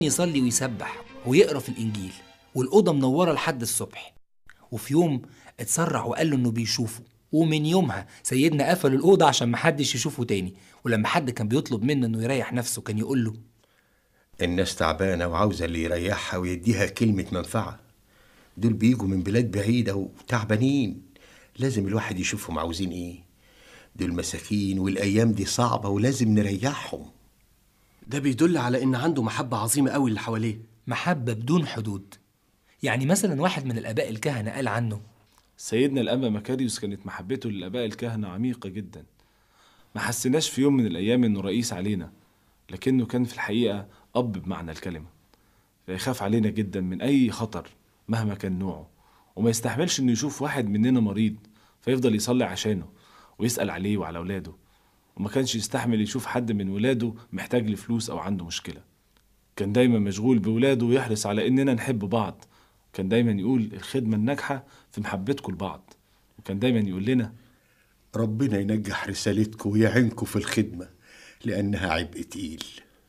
يصلي ويسبح ويقرا في الانجيل والاوضه منوره لحد الصبح وفي يوم اتسرع وقال له انه بيشوفه ومن يومها سيدنا قفل الاوضه عشان محدش يشوفه تاني ولما حد كان بيطلب منه انه يريح نفسه كان يقول له الناس تعبانة وعاوزة اللي يريحها ويديها كلمة منفعة دول بيجوا من بلاد بعيدة وتعبانين لازم الواحد يشوفهم عاوزين ايه دول مساكين والأيام دي صعبة ولازم نريحهم ده بيدل على ان عنده محبه عظيمه قوي اللي حواليه محبه بدون حدود يعني مثلا واحد من الاباء الكهنه قال عنه سيدنا الأنبا مكاريوس كانت محبته للآباء الكهنة عميقة جدا ما حسيناش في يوم من الأيام إنه رئيس علينا لكنه كان في الحقيقة أب بمعنى الكلمة فيخاف علينا جدا من أي خطر مهما كان نوعه وما يستحملش إنه يشوف واحد مننا مريض فيفضل يصلي عشانه ويسأل عليه وعلى أولاده وما كانش يستحمل يشوف حد من ولاده محتاج لفلوس أو عنده مشكلة كان دايما مشغول بولاده ويحرص على إننا نحب بعض كان دايما يقول الخدمة الناجحة في محبتكم لبعض وكان دايما يقول لنا ربنا ينجح رسالتكم ويعينكم في الخدمة لأنها عبء تقيل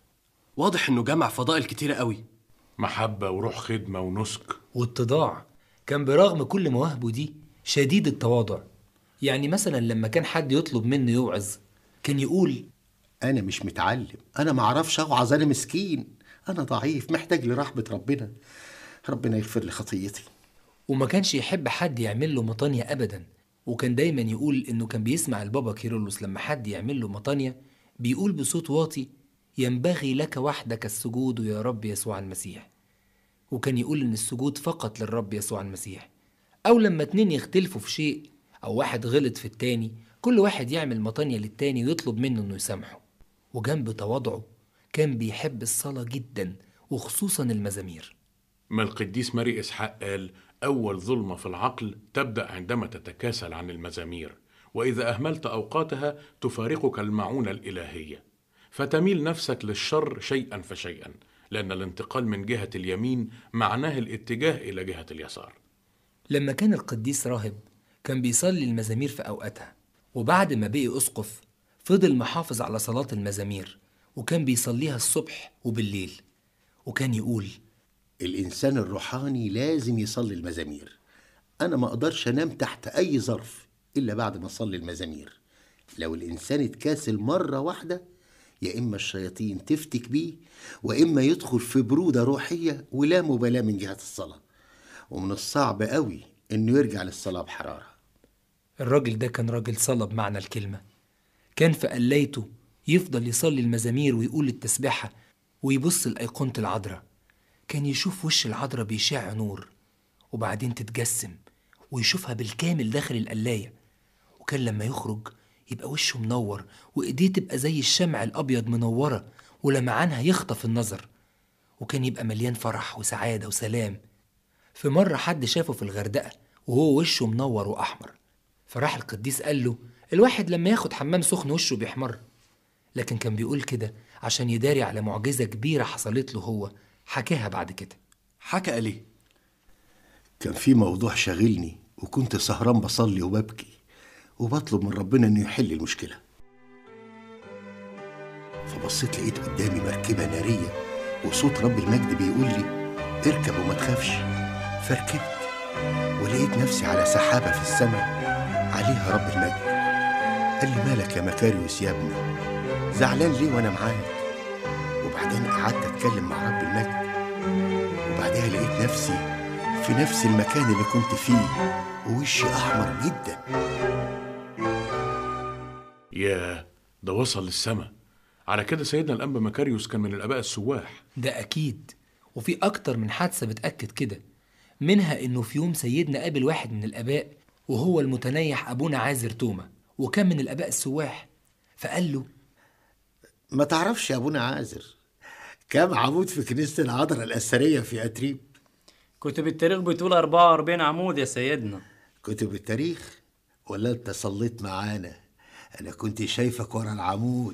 واضح انه جمع فضائل كتيره قوي محبة وروح خدمة ونسك واتضاع كان برغم كل مواهبه دي شديد التواضع يعني مثلا لما كان حد يطلب منه يوعظ كان يقول أنا مش متعلم أنا معرفش أوعظ أنا مسكين أنا ضعيف محتاج لرحمة ربنا ربنا يغفر لي خطيتي وما كانش يحب حد يعمل له مطانية أبدا وكان دايما يقول إنه كان بيسمع البابا كيرلس لما حد يعمل له مطانية بيقول بصوت واطي ينبغي لك وحدك السجود يا رب يسوع المسيح وكان يقول إن السجود فقط للرب يسوع المسيح أو لما اتنين يختلفوا في شيء أو واحد غلط في التاني كل واحد يعمل مطانية للتاني ويطلب منه إنه يسامحه وجنب تواضعه كان بيحب الصلاة جدا وخصوصا المزامير ما القديس ماري إسحاق قال أول ظلمة في العقل تبدأ عندما تتكاسل عن المزامير وإذا أهملت أوقاتها تفارقك المعونة الإلهية فتميل نفسك للشر شيئا فشيئا لأن الانتقال من جهة اليمين معناه الاتجاه إلى جهة اليسار لما كان القديس راهب كان بيصلي المزامير في أوقاتها وبعد ما بقي أسقف فضل محافظ على صلاة المزامير وكان بيصليها الصبح وبالليل وكان يقول الإنسان الروحاني لازم يصلي المزامير أنا ما أقدرش أنام تحت أي ظرف إلا بعد ما أصلي المزامير لو الإنسان اتكاسل مرة واحدة يا إما الشياطين تفتك بيه وإما يدخل في برودة روحية ولا مبالاة من جهة الصلاة ومن الصعب قوي إنه يرجع للصلاة بحرارة الراجل ده كان راجل صلاة بمعنى الكلمة كان في قلايته يفضل يصلي المزامير ويقول التسبيحة ويبص لأيقونة العذراء كان يشوف وش العذراء بيشع نور وبعدين تتجسم ويشوفها بالكامل داخل القلاية وكان لما يخرج يبقى وشه منور وإيديه تبقى زي الشمع الأبيض منورة ولمعانها يخطف النظر وكان يبقى مليان فرح وسعادة وسلام في مرة حد شافه في الغردقة وهو وشه منور وأحمر فراح القديس قال له الواحد لما ياخد حمام سخن وشه بيحمر لكن كان بيقول كده عشان يداري على معجزة كبيرة حصلت له هو حكاها بعد كده حكى قال ايه كان في موضوع شاغلني وكنت سهران بصلي وببكي وبطلب من ربنا انه يحل المشكله فبصيت لقيت قدامي مركبه ناريه وصوت رب المجد بيقول لي اركب وما تخافش فركبت ولقيت نفسي على سحابه في السماء عليها رب المجد قال لي مالك يا مكاريوس يا ابني زعلان ليه وانا معاك وبعدين قعدت اتكلم مع رب المجد وبعدها لقيت نفسي في نفس المكان اللي كنت فيه ووشي احمر جدا ياه ده وصل للسماء على كده سيدنا الأنبا مكاريوس كان من الآباء السواح ده أكيد وفي أكتر من حادثة بتأكد كده منها إنه في يوم سيدنا قابل واحد من الآباء وهو المتنيح أبونا عازر توما وكان من الآباء السواح فقال له ما تعرفش يا ابونا عازر كم عمود في كنيسة العذراء الأثرية في أتريب كتب التاريخ بتقول 44 عمود يا سيدنا كتب التاريخ ولا أنت صليت معانا أنا كنت شايفك ورا العمود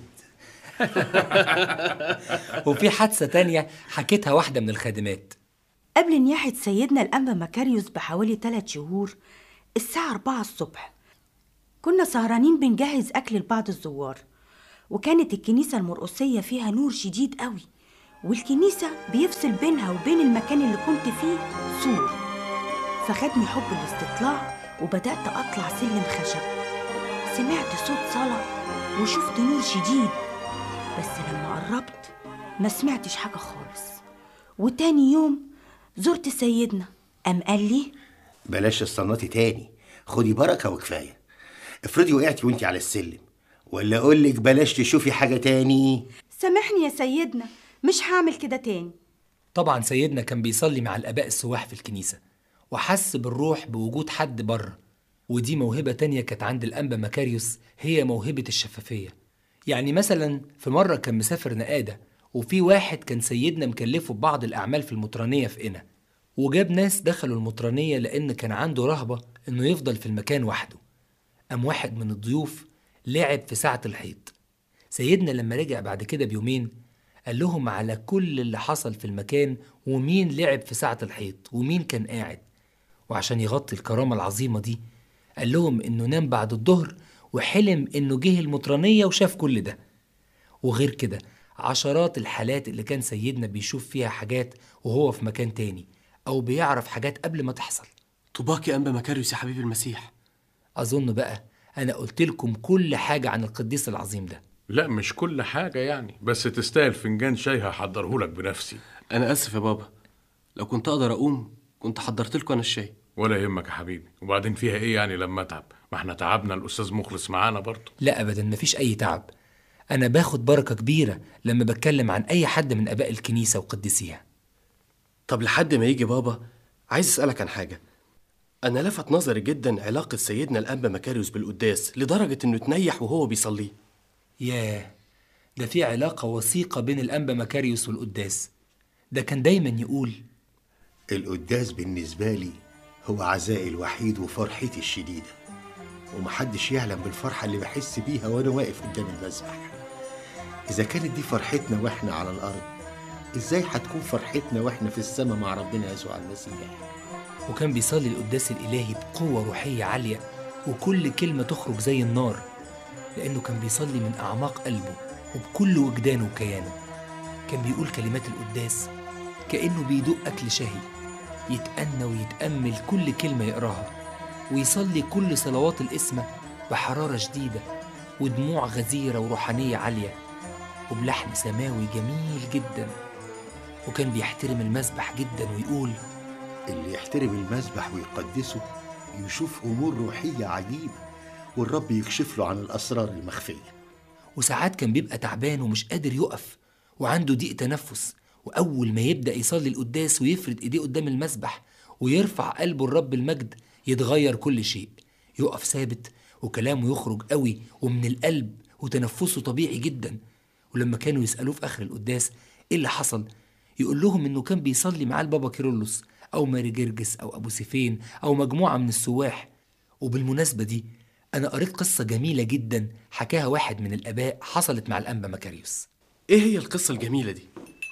وفي حادثة تانية حكيتها واحدة من الخادمات قبل نياحة سيدنا الأنبا مكاريوس بحوالي ثلاث شهور الساعة أربعة الصبح كنا سهرانين بنجهز أكل لبعض الزوار وكانت الكنيسة المرقصية فيها نور شديد قوي والكنيسة بيفصل بينها وبين المكان اللي كنت فيه سور فخدني حب الاستطلاع وبدأت أطلع سلم خشب سمعت صوت صلاة وشفت نور شديد بس لما قربت ما سمعتش حاجة خالص وتاني يوم زرت سيدنا قام قال لي بلاش تصنطي تاني خدي بركة وكفاية افرضي وقعتي وانتي على السلم ولا اقولك بلاش تشوفي حاجة تاني سامحني يا سيدنا مش هعمل كده تاني طبعا سيدنا كان بيصلي مع الآباء السواح في الكنيسة وحس بالروح بوجود حد بره ودي موهبة تانية كانت عند الأنبا مكاريوس هي موهبة الشفافية يعني مثلا في مرة كان مسافر نقادة وفي واحد كان سيدنا مكلفه ببعض الأعمال في المطرانية في قنا وجاب ناس دخلوا المطرانية لأن كان عنده رهبة إنه يفضل في المكان وحده قام واحد من الضيوف لعب في ساعة الحيط سيدنا لما رجع بعد كده بيومين قال لهم على كل اللي حصل في المكان ومين لعب في ساعة الحيط ومين كان قاعد وعشان يغطي الكرامة العظيمة دي قال لهم إنه نام بعد الظهر وحلم إنه جه المطرانية وشاف كل ده وغير كده عشرات الحالات اللي كان سيدنا بيشوف فيها حاجات وهو في مكان تاني أو بيعرف حاجات قبل ما تحصل طوباك يا أنبا مكاريوس يا حبيب المسيح أظن بقى أنا قلت لكم كل حاجة عن القديس العظيم ده لا مش كل حاجة يعني بس تستاهل فنجان شاي هحضرهولك بنفسي أنا آسف يا بابا لو كنت أقدر أقوم كنت حضرت لكم أنا الشاي ولا يهمك يا حبيبي وبعدين فيها ايه يعني لما اتعب ما احنا تعبنا الاستاذ مخلص معانا برضه لا أبدا مفيش أي تعب أنا باخد بركة كبيرة لما بتكلم عن أي حد من آباء الكنيسة وقديسيها طب لحد ما يجي بابا عايز أسألك عن حاجة أنا لفت نظري جدا علاقة سيدنا الأنبا مكاريوس بالقداس لدرجة إنه تنيح وهو بيصلي ياه ده في علاقة وثيقة بين الأنبا مكاريوس والقداس ده كان دايما يقول القداس بالنسبة لي هو عزائي الوحيد وفرحتي الشديدة ومحدش يعلم بالفرحة اللي بحس بيها وأنا واقف قدام المذبح إذا كانت دي فرحتنا وإحنا على الأرض إزاي هتكون فرحتنا وإحنا في السماء مع ربنا يسوع المسيح وكان بيصلي القداس الإلهي بقوة روحية عالية وكل كلمة تخرج زي النار لأنه كان بيصلي من أعماق قلبه وبكل وجدانه وكيانه كان بيقول كلمات القداس كأنه بيدوق أكل شهي يتأنى ويتأمل كل كلمة يقراها ويصلي كل صلوات الإسمة بحرارة شديدة ودموع غزيرة وروحانية عالية وبلحن سماوي جميل جدا وكان بيحترم المسبح جدا ويقول اللي يحترم المذبح ويقدسه يشوف أمور روحية عجيبة والرب يكشف له عن الأسرار المخفية وساعات كان بيبقى تعبان ومش قادر يقف وعنده ضيق تنفس وأول ما يبدأ يصلي القداس ويفرد إيديه قدام المسبح ويرفع قلبه الرب المجد يتغير كل شيء يقف ثابت وكلامه يخرج قوي ومن القلب وتنفسه طبيعي جدا ولما كانوا يسألوه في آخر القداس إيه اللي حصل يقول لهم إنه كان بيصلي معاه البابا كيرلس أو ماري جرجس أو أبو سيفين أو مجموعة من السواح وبالمناسبة دي أنا قريت قصة جميلة جدا حكاها واحد من الآباء حصلت مع الأنبا مكاريوس إيه هي القصة الجميلة دي؟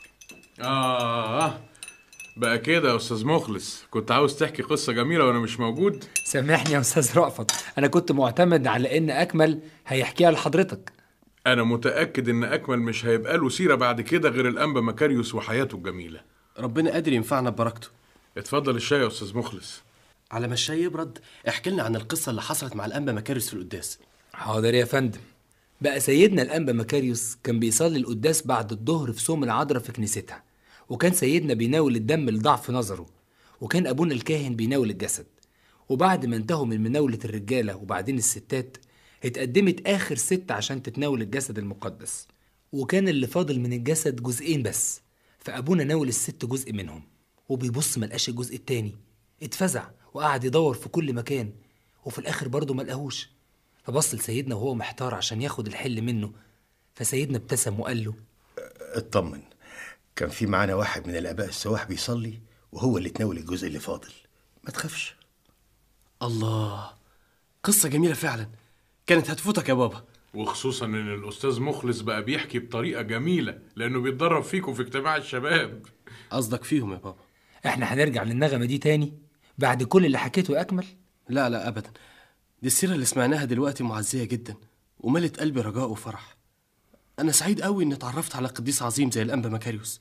اه بقى كده يا استاذ مخلص كنت عاوز تحكي قصة جميلة وانا مش موجود سامحني يا أستاذ رأفت أنا كنت معتمد على إن أكمل هيحكيها لحضرتك انا متأكد ان اكمل مش هيبقى له سيرة بعد كده غير الانبا مكاريوس وحياته الجميلة ربنا قادر ينفعنا ببركته اتفضل الشاي يا استاذ مخلص على ما الشاي يبرد احكي لنا عن القصة اللي حصلت مع الأنبا مكاريوس في القداس حاضر يا فندم بقى سيدنا الأنبا مكاريوس كان بيصلي القداس بعد الظهر في صوم العذراء في كنيستها وكان سيدنا بيناول الدم لضعف نظره وكان أبونا الكاهن بيناول الجسد وبعد ما انتهوا من مناولة الرجالة وبعدين الستات اتقدمت آخر ست عشان تتناول الجسد المقدس وكان اللي فاضل من الجسد جزئين بس فأبونا ناول الست جزء منهم وبيبص ملقاش الجزء التاني اتفزع وقعد يدور في كل مكان وفي الآخر برضه ملقاهوش فبص لسيدنا وهو محتار عشان ياخد الحل منه فسيدنا ابتسم وقال له اطمن كان في معانا واحد من الآباء السواح بيصلي وهو اللي تناول الجزء اللي فاضل ما تخافش الله قصة جميلة فعلا كانت هتفوتك يا بابا وخصوصا ان الاستاذ مخلص بقى بيحكي بطريقة جميلة لانه بيتدرب فيكم في اجتماع الشباب قصدك فيهم يا بابا احنا هنرجع للنغمة دي تاني بعد كل اللي حكيته أكمل لا لا أبدا دي السيرة اللي سمعناها دلوقتي معزية جدا وملت قلبي رجاء وفرح أنا سعيد قوي إني اتعرفت على قديس عظيم زي الأنبا مكاريوس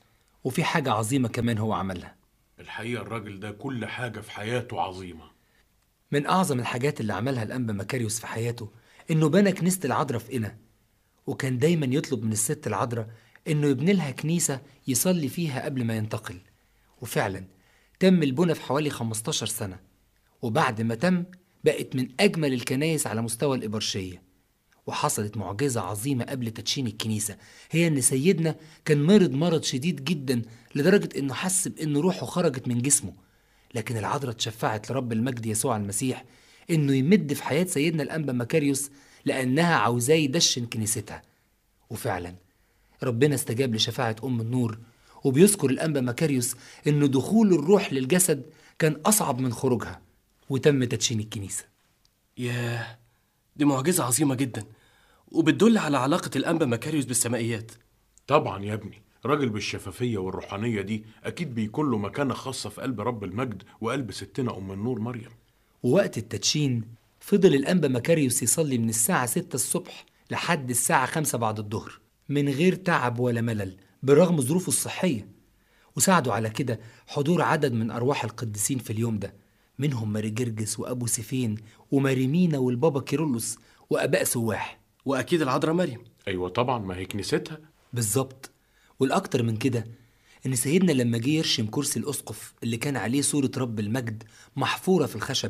وفي حاجة عظيمة كمان هو عملها الحقيقة الراجل ده كل حاجة في حياته عظيمة من أعظم الحاجات اللي عملها الأنبا مكاريوس في حياته إنه بنى كنيسة العذراء في قنا وكان دايما يطلب من الست العذراء إنه يبني لها كنيسة يصلي فيها قبل ما ينتقل وفعلا تم البنى في حوالي 15 سنة وبعد ما تم بقت من أجمل الكنايس على مستوى الإبرشية وحصلت معجزة عظيمة قبل تدشين الكنيسة هي إن سيدنا كان مرض مرض شديد جدا لدرجة إنه حس بإن روحه خرجت من جسمه لكن العذراء اتشفعت لرب المجد يسوع المسيح إنه يمد في حياة سيدنا الأنبا مكاريوس لأنها عاوزاه يدشن كنيستها وفعلا ربنا استجاب لشفاعة أم النور وبيذكر الأنبا مكاريوس إن دخول الروح للجسد كان أصعب من خروجها وتم تدشين الكنيسة ياه دي معجزة عظيمة جدا وبتدل على علاقة الأنبا مكاريوس بالسمائيات طبعا يا ابني راجل بالشفافية والروحانية دي أكيد بيكون له مكانة خاصة في قلب رب المجد وقلب ستنا أم النور مريم ووقت التدشين فضل الأنبا مكاريوس يصلي من الساعة 6 الصبح لحد الساعة 5 بعد الظهر من غير تعب ولا ملل برغم ظروفه الصحية وساعدوا على كده حضور عدد من أرواح القديسين في اليوم ده منهم ماري جرجس وأبو سيفين وماريمينا والبابا كيرلس وأباء سواح وأكيد العذراء مريم أيوة طبعا ما هي كنيستها بالظبط والأكتر من كده إن سيدنا لما جه يرشم كرسي الأسقف اللي كان عليه صورة رب المجد محفورة في الخشب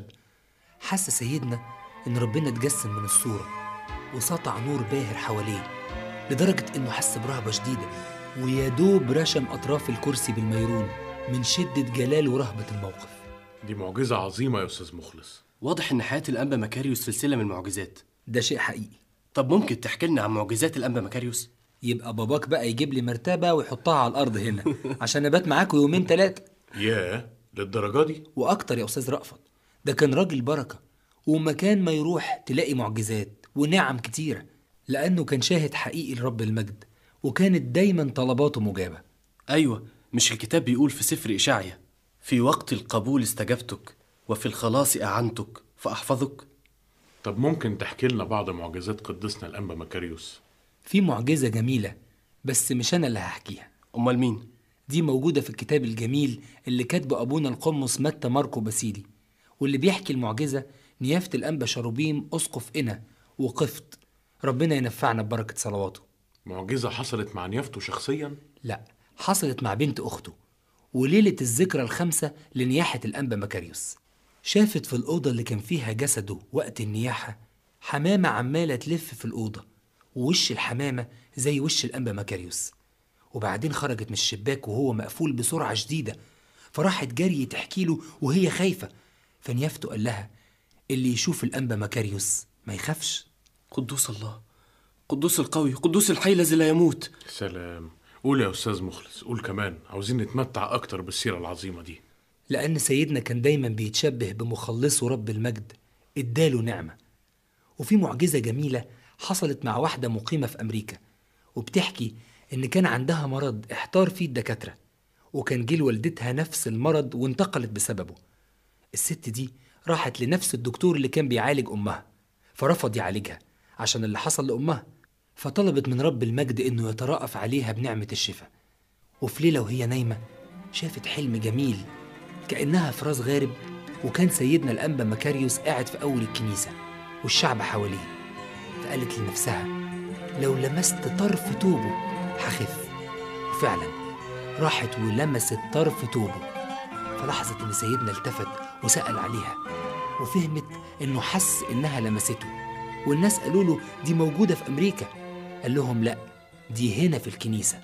حس سيدنا إن ربنا اتجسم من الصورة وسطع نور باهر حواليه لدرجة إنه حس برهبة شديدة ويا دوب رشم أطراف الكرسي بالميرون من شدة جلال ورهبة الموقف دي معجزة عظيمة يا أستاذ مخلص واضح إن حياة الأنبا مكاريوس سلسلة من المعجزات ده شيء حقيقي طب ممكن تحكي لنا عن معجزات الأنبا مكاريوس؟ يبقى باباك بقى يجيب لي مرتبة ويحطها على الأرض هنا عشان أبات معاكوا يومين تلاتة ياه للدرجة دي وأكتر يا أستاذ رأفت ده كان راجل بركة ومكان ما يروح تلاقي معجزات ونعم كتيرة لأنه كان شاهد حقيقي لرب المجد وكانت دايما طلباته مجابة أيوة مش الكتاب بيقول في سفر إشعيا في وقت القبول استجبتك وفي الخلاص أعنتك فأحفظك طب ممكن تحكي لنا بعض معجزات قدسنا الأنبا مكاريوس في معجزة جميلة بس مش أنا اللي هحكيها أمال مين؟ دي موجودة في الكتاب الجميل اللي كاتبه أبونا القمص متى ماركو باسيلي واللي بيحكي المعجزة نيافة الأنبا شاروبيم أسقف إنا وقفط ربنا ينفعنا ببركة صلواته معجزة حصلت مع نيافته شخصيا لا حصلت مع بنت أخته وليلة الذكرى الخامسة لنياحة الأنبا مكاريوس شافت في الأوضة اللي كان فيها جسده وقت النياحة حمامة عمالة تلف في الأوضة ووش الحمامة زي وش الأنبا مكاريوس وبعدين خرجت من الشباك وهو مقفول بسرعة شديدة فراحت جري تحكي له وهي خايفة فنيافته قال لها اللي يشوف الأنبا مكاريوس ما يخافش قدوس الله قدوس القوي قدوس الحي الذي لا يموت سلام قول يا أستاذ مخلص قول كمان عاوزين نتمتع أكتر بالسيرة العظيمة دي لأن سيدنا كان دايما بيتشبه بمخلصه رب المجد اداله نعمة وفي معجزة جميلة حصلت مع واحدة مقيمة في أمريكا وبتحكي إن كان عندها مرض احتار فيه الدكاترة وكان جه لوالدتها نفس المرض وانتقلت بسببه الست دي راحت لنفس الدكتور اللي كان بيعالج أمها فرفض يعالجها عشان اللي حصل لأمها فطلبت من رب المجد إنه يترأف عليها بنعمة الشفاء وفي ليلة وهي نايمة شافت حلم جميل كأنها في راس غارب وكان سيدنا الأنبا مكاريوس قاعد في أول الكنيسة والشعب حواليه فقالت لنفسها لو لمست طرف توبه هخف وفعلا راحت ولمست طرف توبه فلاحظت إن سيدنا التفت وسأل عليها وفهمت إنه حس إنها لمسته والناس قالوا له دي موجودة في أمريكا قال لهم لأ دي هنا في الكنيسة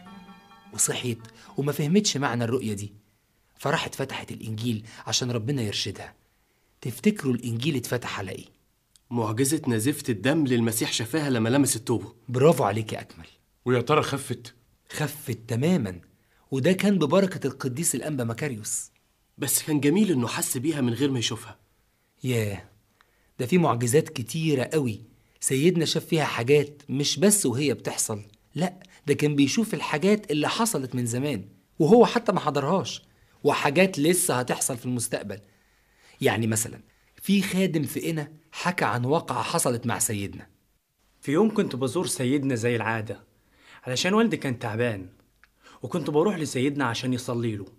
وصحيت وما فهمتش معنى الرؤية دي فراحت فتحت الإنجيل عشان ربنا يرشدها تفتكروا الإنجيل اتفتح على إيه؟ معجزة نزيفة الدم للمسيح شافاها لما لمس التوبة برافو عليك يا أكمل ويا ترى خفت خفت تماما وده كان ببركة القديس الأنبا مكاريوس بس كان جميل إنه حس بيها من غير ما يشوفها ياه ده في معجزات كتيرة قوي سيدنا شاف فيها حاجات مش بس وهي بتحصل لا ده كان بيشوف الحاجات اللي حصلت من زمان وهو حتى ما حضرهاش وحاجات لسه هتحصل في المستقبل يعني مثلا في خادم في قنا حكى عن واقعة حصلت مع سيدنا في يوم كنت بزور سيدنا زي العادة علشان والدي كان تعبان وكنت بروح لسيدنا عشان يصلي له